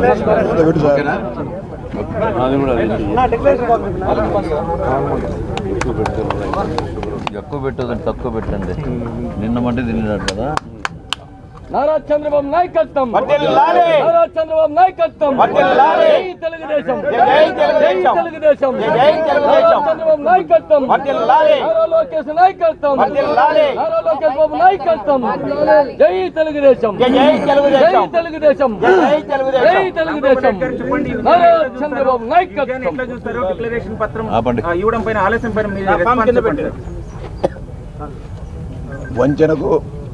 ఓకేనా? అది కూడా అది. ఎక్కువ పెట్టదండి తక్కువ పెట్టండి నిన్న మంటే తిన్నాడు కదా నారా చంద్రబాబు నాయకత్వం వర్ధిల్లాలి. నారా చంద్రబాబు నాయకత్వం వర్ధిల్లాలి. జై తెలుగుదేశం జై తెలుగుదేశం. జై తెలుగుదేశం జై తెలుగుదేశం. నారా చంద్రబాబు నాయకత్వం వర్ధిల్లాలి. నారా లోకేష్ నాయకత్వం వర్ధిల్లాలి. నారా లోకేష్ బాబు నాయకత్వం జై తెలుగుదేశం జై జై తెలుగుదేశం. జై తెలుగుదేశం జై జై తెలుగుదేశం. జై తెలుగుదేశం నారా చంద్రబాబు నాయకత్వం ఎట్లా చూస్తారు డిక్లరేషన్ పత్రం ఆపండి. ఆ, ఇవ్వడం పైన ఆలస్యం పైన మీరు ఆ, ఫామ్ రెస్పాన్స్ కింద చెప్పండి. వంచనకు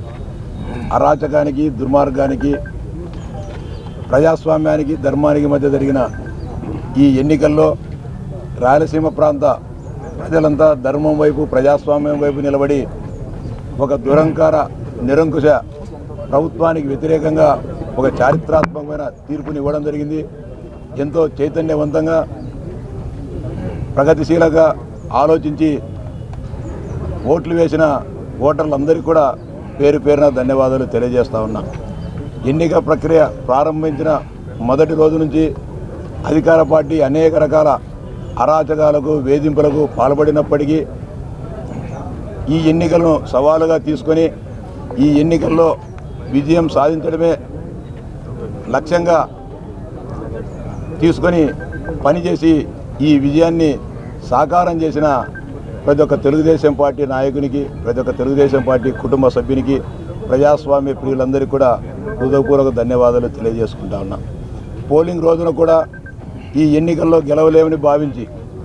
అరాచకానికి దుర్మార్గానికి ప్రజాస్వామ్యానికి ధర్మానికి మధ్య జరిగిన ఈ ఎన్నికల్లో రాయలసీమ ప్రాంత ప్రజలంతా ధర్మం వైపు ప్రజాస్వామ్యం వైపు నిలబడి ఒక దురంకార నిరంకుశ ప్రభుత్వానికి వ్యతిరేకంగా ఒక చారిత్రాత్మకమైన తీర్పుని ఇవ్వడం జరిగింది ఎంతో చైతన్యవంతంగా ప్రగతిశీలంగా ఆలోచించి ఓట్లు వేసిన ఓటర్లందరికీ కూడా పేరు పేరున ధన్యవాదాలు తెలియజేస్తా ఉన్నా ఎన్నిక ప్రక్రియ ప్రారంభించిన మొదటి రోజు నుంచి అధికార పార్టీ అనేక రకాల అరాచకాలకు వేధింపులకు పాల్పడినప్పటికీ ఈ ఎన్నికలను సవాలుగా తీసుకొని ఈ ఎన్నికల్లో విజయం సాధించడమే లక్ష్యంగా తీసుకొని పనిచేసి ఈ విజయాన్ని సాకారం చేసిన ప్రతి ఒక్క తెలుగుదేశం పార్టీ నాయకునికి ప్రతి ఒక్క తెలుగుదేశం పార్టీ కుటుంబ సభ్యునికి ప్రజాస్వామ్య ప్రియులందరికీ కూడా హృదయపూర్వక ధన్యవాదాలు తెలియజేసుకుంటా ఉన్నా పోలింగ్ రోజున కూడా ఈ ఎన్నికల్లో గెలవలేమని భావించి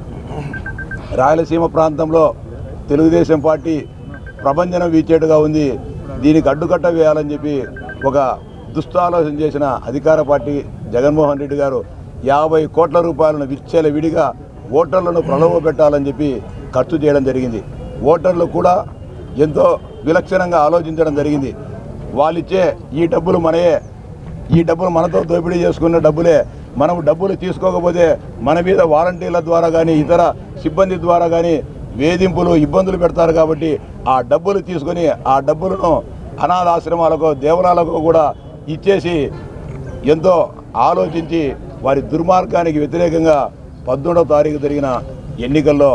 రాయలసీమ ప్రాంతంలో తెలుగుదేశం పార్టీ ప్రభంజనం వీచేట్టుగా ఉంది దీనికి అడ్డుకట్ట వేయాలని చెప్పి ఒక దుస్తాలోచన చేసిన అధికార పార్టీ జగన్మోహన్ రెడ్డి గారు యాభై కోట్ల రూపాయలను విచ్చేల విడిగా ఓటర్లను ప్రలోభ పెట్టాలని చెప్పి ఖర్చు చేయడం జరిగింది ఓటర్లు కూడా ఎంతో విలక్షణంగా ఆలోచించడం జరిగింది వాళ్ళిచ్చే ఈ డబ్బులు మనయే ఈ డబ్బులు మనతో దోపిడీ చేసుకున్న డబ్బులే మనం డబ్బులు తీసుకోకపోతే మన మీద వాలంటీర్ల ద్వారా కానీ ఇతర సిబ్బంది ద్వారా కానీ వేధింపులు ఇబ్బందులు పెడతారు కాబట్టి ఆ డబ్బులు తీసుకొని ఆ డబ్బులను అనాథాశ్రమాలకు దేవాలయాలకు కూడా ఇచ్చేసి ఎంతో ఆలోచించి వారి దుర్మార్గానికి వ్యతిరేకంగా పద్మూడవ తారీఖు జరిగిన ఎన్నికల్లో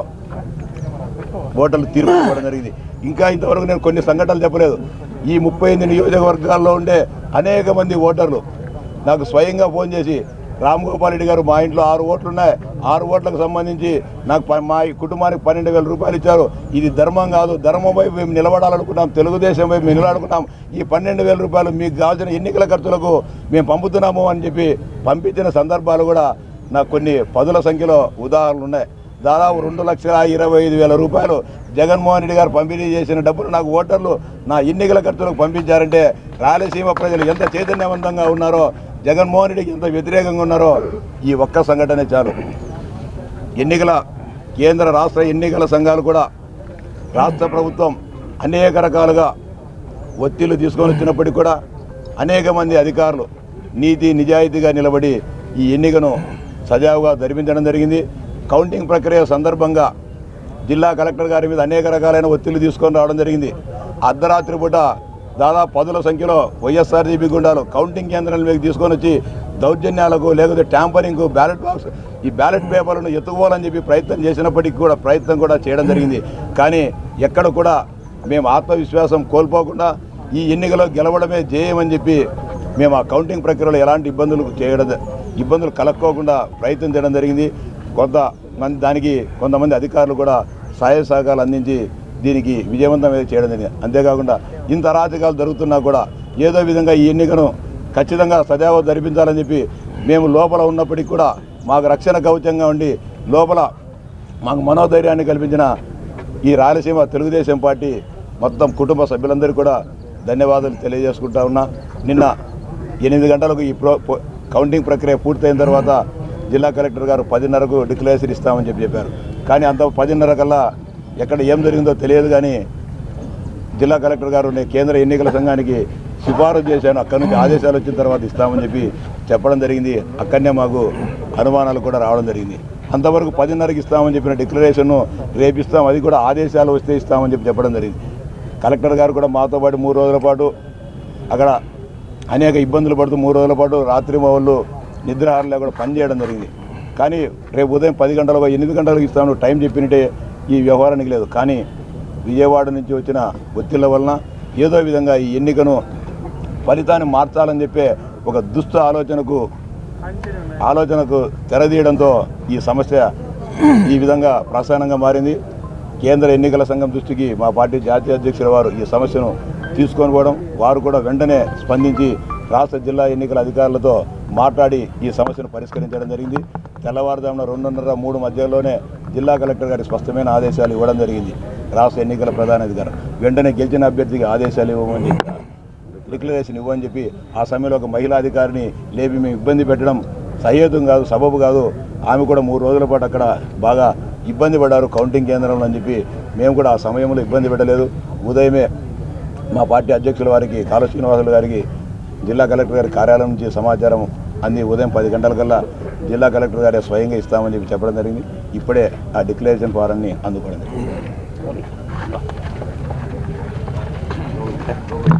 ఓటర్లు తీర్పు ఇవ్వడం జరిగింది ఇంకా ఇంతవరకు నేను కొన్ని సంఘటనలు చెప్పలేదు ఈ ముప్పై ఎనిమిది నియోజకవర్గాల్లో ఉండే అనేక మంది ఓటర్లు నాకు స్వయంగా ఫోన్ చేసి రామ్ గోపాల్ రెడ్డి గారు మా ఇంట్లో ఆరు ఓట్లు ఉన్నాయి ఆరు ఓట్లకు సంబంధించి నాకు ప- మా ఈ కుటుంబానికి పన్నెండు వేల రూపాయలు ఇచ్చారు ఇది ధర్మం కాదు ధర్మం వైపు మేము నిలబడాలనుకున్నాం తెలుగుదేశం వైపు మేము నిలబడుకున్నాం ఈ పన్నెండు వేల రూపాయలు మీకు కావాల్సిన ఎన్నికల ఖర్చులకు మేము పంపుతున్నాము అని చెప్పి పంపించిన సందర్భాలు కూడా నాకు కొన్ని పదుల సంఖ్యలో ఉదాహరణలు ఉన్నాయి దాదాపు రెండు లక్షల ఇరవై ఐదు వేల రూపాయలు జగన్మోహన్ రెడ్డి గారు పంపిణీ చేసిన డబ్బులు నాకు ఓటర్లు నా ఎన్నికల ఖర్చులకు పంపించారంటే రాయలసీమ ప్రజలు ఎంత చైతన్యవంతంగా ఉన్నారో జగన్మోహన్ రెడ్డికి ఎంత వ్యతిరేకంగా ఉన్నారో ఈ ఒక్క సంఘటనే చాలు ఎన్నికల కేంద్ర రాష్ట్ర ఎన్నికల సంఘాలు కూడా రాష్ట్ర ప్రభుత్వం అనేక రకాలుగా ఒత్తిళ్లు తీసుకొని వచ్చినప్పటికీ కూడా అనేక మంది అధికారులు నీతి నిజాయితీగా నిలబడి ఈ ఎన్నికను సజావుగా జరిపించడం జరిగింది కౌంటింగ్ ప్రక్రియ సందర్భంగా జిల్లా కలెక్టర్ గారి మీద అనేక రకాలైన ఒత్తిళ్లు తీసుకొని రావడం జరిగింది అర్ధరాత్రి పూట దాదాపు పదుల సంఖ్యలో వైఎస్ఆర్జీపీ గుండాలు కౌంటింగ్ కేంద్రాల మీద తీసుకొని వచ్చి దౌర్జన్యాలకు లేకపోతే ట్యాంపరింగ్ బ్యాలెట్ బాక్స్ ఈ బ్యాలెట్ పేపర్లను ఎత్తుకోవాలని చెప్పి ప్రయత్నం చేసినప్పటికీ కూడా ప్రయత్నం కూడా చేయడం జరిగింది కానీ ఎక్కడ కూడా మేము ఆత్మవిశ్వాసం కోల్పోకుండా ఈ ఎన్నికలో గెలవడమే జేయమని చెప్పి మేము ఆ కౌంటింగ్ ప్రక్రియలో ఎలాంటి ఇబ్బందులు చేయడం ఇబ్బందులు కలక్కోకుండా ప్రయత్నం చేయడం జరిగింది కొంత మంది దానికి కొంతమంది అధికారులు కూడా సహాయ సహకారాలు అందించి దీనికి విజయవంతం చేయడం జరిగింది అంతేకాకుండా ఇంత అరాచకాలు జరుగుతున్నా కూడా ఏదో విధంగా ఈ ఎన్నికను ఖచ్చితంగా సజావ జరిపించాలని చెప్పి మేము లోపల ఉన్నప్పటికీ కూడా మాకు రక్షణ కవచంగా ఉండి లోపల మాకు మనోధైర్యాన్ని కల్పించిన ఈ రాయలసీమ తెలుగుదేశం పార్టీ మొత్తం కుటుంబ సభ్యులందరికీ కూడా ధన్యవాదాలు తెలియజేసుకుంటా ఉన్నా నిన్న ఎనిమిది గంటలకు ఈ ప్రో పో- కౌంటింగ్ ప్రక్రియ పూర్తయిన తర్వాత జిల్లా కలెక్టర్ గారు పదిన్నరకు డిక్లరేషన్ ఇస్తామని చెప్పి చెప్పారు కానీ అంత పదిన్నర కల్లా ఎక్కడ ఏం జరిగిందో తెలియదు కానీ జిల్లా కలెక్టర్ గారు నేను కేంద్ర ఎన్నికల సంఘానికి సిఫారసు చేశాను అక్కడి నుంచి ఆదేశాలు వచ్చిన తర్వాత ఇస్తామని చెప్పి చెప్పడం జరిగింది అక్కడనే మాకు అనుమానాలు కూడా రావడం జరిగింది అంతవరకు పదిన్నరకి ఇస్తామని చెప్పిన డిక్లరేషన్ను రేపు ఇస్తాం అది కూడా ఆదేశాలు వస్తే ఇస్తామని చెప్పి చెప్పడం జరిగింది కలెక్టర్ గారు కూడా మాతో పాటు మూడు రోజుల పాటు అక్కడ అనేక ఇబ్బందులు పడుతూ మూడు రోజుల పాటు రాత్రి వాళ్ళు నిద్రాహారం లేకుండా పనిచేయడం జరిగింది కానీ రేపు ఉదయం పది గంటలకు ఎనిమిది గంటలకు ఇస్తాను టైం చెప్పినట్టే ఈ వ్యవహారానికి లేదు కానీ విజయవాడ నుంచి వచ్చిన ఒత్తిళ్ల వలన ఏదో విధంగా ఈ ఎన్నికను ఫలితాన్ని మార్చాలని చెప్పే ఒక దుష్ట ఆలోచనకు ఆలోచనకు తెరదీయడంతో ఈ సమస్య ఈ విధంగా ప్రసానంగా మారింది కేంద్ర ఎన్నికల సంఘం దృష్టికి మా పార్టీ జాతీయ అధ్యక్షుల వారు ఈ సమస్యను తీసుకొని పోవడం వారు కూడా వెంటనే స్పందించి రాష్ట్ర జిల్లా ఎన్నికల అధికారులతో మాట్లాడి ఈ సమస్యను పరిష్కరించడం జరిగింది తెల్లవారుజామున రెండున్నర మూడు మధ్యలోనే జిల్లా కలెక్టర్ గారి స్పష్టమైన ఆదేశాలు ఇవ్వడం జరిగింది రాష్ట్ర ఎన్నికల ప్రధాన అధికారి వెంటనే గెలిచిన అభ్యర్థికి ఆదేశాలు ఇవ్వమని చెప్పారు డిక్లరేషన్ ఇవ్వని చెప్పి ఆ సమయంలో ఒక మహిళా అధికారిని లేపి మేము ఇబ్బంది పెట్టడం సహేతం కాదు సబబు కాదు ఆమె కూడా మూడు రోజుల పాటు అక్కడ బాగా ఇబ్బంది పడ్డారు కౌంటింగ్ కేంద్రంలో అని చెప్పి మేము కూడా ఆ సమయంలో ఇబ్బంది పెట్టలేదు ఉదయమే మా పార్టీ అధ్యక్షుల వారికి కాళ శ్రీనివాసులు గారికి జిల్లా కలెక్టర్ గారి కార్యాలయం నుంచి సమాచారం అంది ఉదయం పది గంటలకల్లా జిల్లా కలెక్టర్ గారే స్వయంగా ఇస్తామని చెప్పి చెప్పడం జరిగింది ఇప్పుడే ఆ డిక్లరేషన్ ఫారాన్ని అందుకోవడం జరిగింది